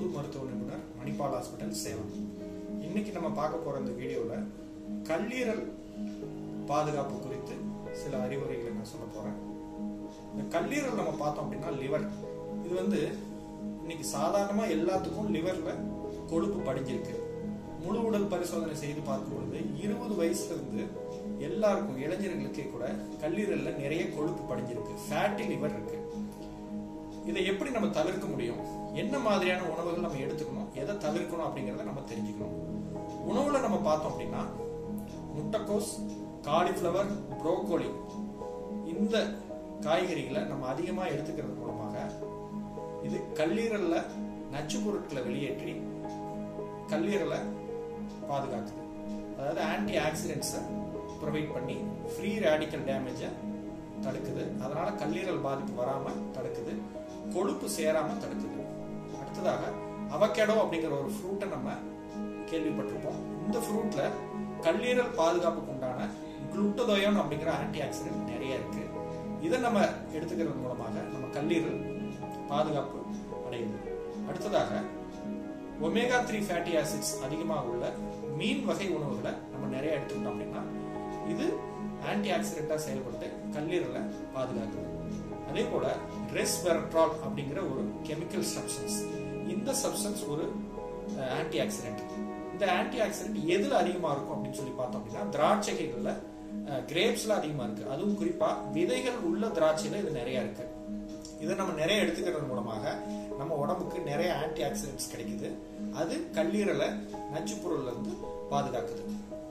மருத்துவ நிபுணர் மணிபால் ஹாஸ்பிட்டல் சேலம் இன்னைக்கு நம்ம பார்க்க போற இந்த வீடியோல கல்லீரல் பாதுகாப்பு குறித்து சில அறிவுரைகளை நான் சொல்ல போறேன் இந்த கல்லீரல் நம்ம பார்த்தோம் அப்படின்னா லிவர் இது வந்து இன்னைக்கு சாதாரணமா எல்லாத்துக்கும் லிவர்ல கொழுப்பு படிஞ்சிருக்கு முழு உடல் பரிசோதனை செய்து பார்க்கும் பொழுது இருபது வயசுல இருந்து எல்லாருக்கும் இளைஞர்களுக்கே கூட கல்லீரல்ல நிறைய கொழுப்பு படிஞ்சிருக்கு ஃபேட்டி லிவர் இருக்கு இதை எப்படி நம்ம தவிர்க்க முடியும் என்ன மாதிரியான உணவுகள் நம்ம எடுத்துக்கணும் எதை தவிர்க்கணும் அப்படிங்கறத நம்ம தெரிஞ்சுக்கணும் உணவுல நம்ம பார்த்தோம் அப்படின்னா முட்டைக்கோஸ் காலிஃப்ளவர் புரோக்கோலி இந்த காய்கறிகளை நம்ம அதிகமா எடுத்துக்கிறது மூலமாக இது கல்லீரல்ல நச்சு பொருட்களை வெளியேற்றி கல்லீரலை பாதுகாக்குது அதாவது ஆன்டி ஆக்சிடென்ட்ஸை ப்ரொவைட் பண்ணி ஃப்ரீ ரேடிக்கல் டேமேஜை தடுக்குது அதனால கல்லீரல் பாதிப்பு வராம தடுக்குது கொழுப்பு சேராம தடுக்குது அடுத்ததாக அவகேடோ அப்படிங்கிற ஒரு ஃப்ரூட்டை நம்ம கேள்விப்பட்டிருப்போம் இந்த ஃப்ரூட்ல கல்லீரல் பாதுகாப்புக்கு உண்டான குளுட்டதோயன் அப்படிங்கிற ஆன்டி ஆக்சிடென்ட் நிறைய இருக்கு இதை நம்ம எடுத்துக்கிறது மூலமாக நம்ம கல்லீரல் பாதுகாப்பு அடையுது அடுத்ததாக ஒமேகா த்ரீ ஃபேட்டி ஆசிட்ஸ் அதிகமாக உள்ள மீன் வகை உணவுகளை நம்ம நிறைய எடுத்துக்கிட்டோம் அப்படின்னா இது ஆன்டி ஆக்சிடென்டா செயல்பட்டு கல்லீரலை பாதுகாக்குது அதே போல ரெஸ்வெரட்ரால் அப்படிங்கிற ஒரு கெமிக்கல் சப்ஸ்டன்ஸ் இந்த சப்ஸ்டன்ஸ் ஒரு ஆன்டி ஆக்சிடென்ட் இந்த ஆன்டி ஆக்சிடென்ட் எதுல அதிகமா இருக்கும் அப்படின்னு சொல்லி பார்த்தோம் அப்படின்னா திராட்சைகள்ல கிரேப்ஸ்ல அதிகமா இருக்கு அதுவும் குறிப்பா விதைகள் உள்ள திராட்சையில இது நிறைய இருக்கு இதை நம்ம நிறைய எடுத்துக்கிறது மூலமாக நம்ம உடம்புக்கு நிறைய ஆன்டி ஆக்சிடென்ட்ஸ் கிடைக்குது அது கல்லீரலை நச்சு பொருள்ல இருந்து பாதுகாக்குது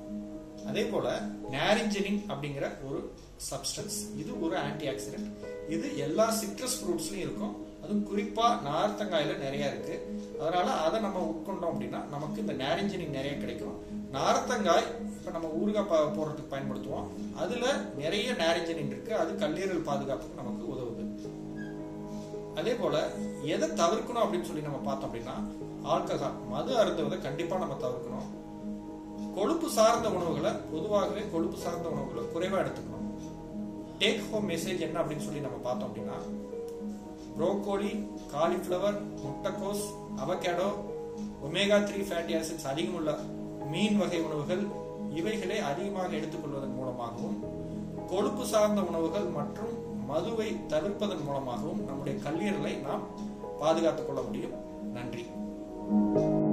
அதே போல நேரிஞ்சனின் அப்படிங்கிற ஒரு சப்ஸ்டன்ஸ் இது ஒரு ஆன்டி ஆக்சிடென்ட் இது எல்லா சிட்ரஸ் ஃப்ரூட்ஸ்லயும் இருக்கும் அதுவும் குறிப்பா நார்த்தங்காயில நிறைய இருக்கு அதனால அதை நம்ம உட்கொண்டோம் அப்படின்னா நமக்கு இந்த நேரிஞ்சனின் நிறைய கிடைக்கும் நார்த்தங்காய் இப்ப நம்ம ஊறுகாய் போடுறதுக்கு பயன்படுத்துவோம் அதுல நிறைய நேரிஞ்சனின் இருக்கு அது கல்லீரல் பாதுகாப்புக்கு நமக்கு உதவுது அதே போல எதை தவிர்க்கணும் அப்படின்னு சொல்லி நம்ம பார்த்தோம் அப்படின்னா ஆல்கஹால் மது அருந்துவதை கண்டிப்பா நம்ம தவிர்க்கணும் கொழுப்பு சார்ந்த உணவுகளை பொதுவாகவே கொழுப்பு சார்ந்த உணவுகளை குறைவா எடுத்துக்கணும் டேக் ஹோம் மெசேஜ் என்ன அப்படின்னு சொல்லி நம்ம பார்த்தோம் அப்படின்னா புரோக்கோலி காலிஃபிளவர் முட்டைக்கோஸ் avocado omega three fatty acids அதிகமுள்ள மீன் வகை உணவுகள் இவைகளை அதிகமாக எடுத்துக்கொள்வதன் மூலமாகவும் கொழுப்பு சார்ந்த உணவுகள் மற்றும் மதுவை தவிர்ப்பதன் மூலமாகவும் நம்முடைய கல்லீரலை நாம் பாதுகாத்துக் கொள்ள முடியும் நன்றி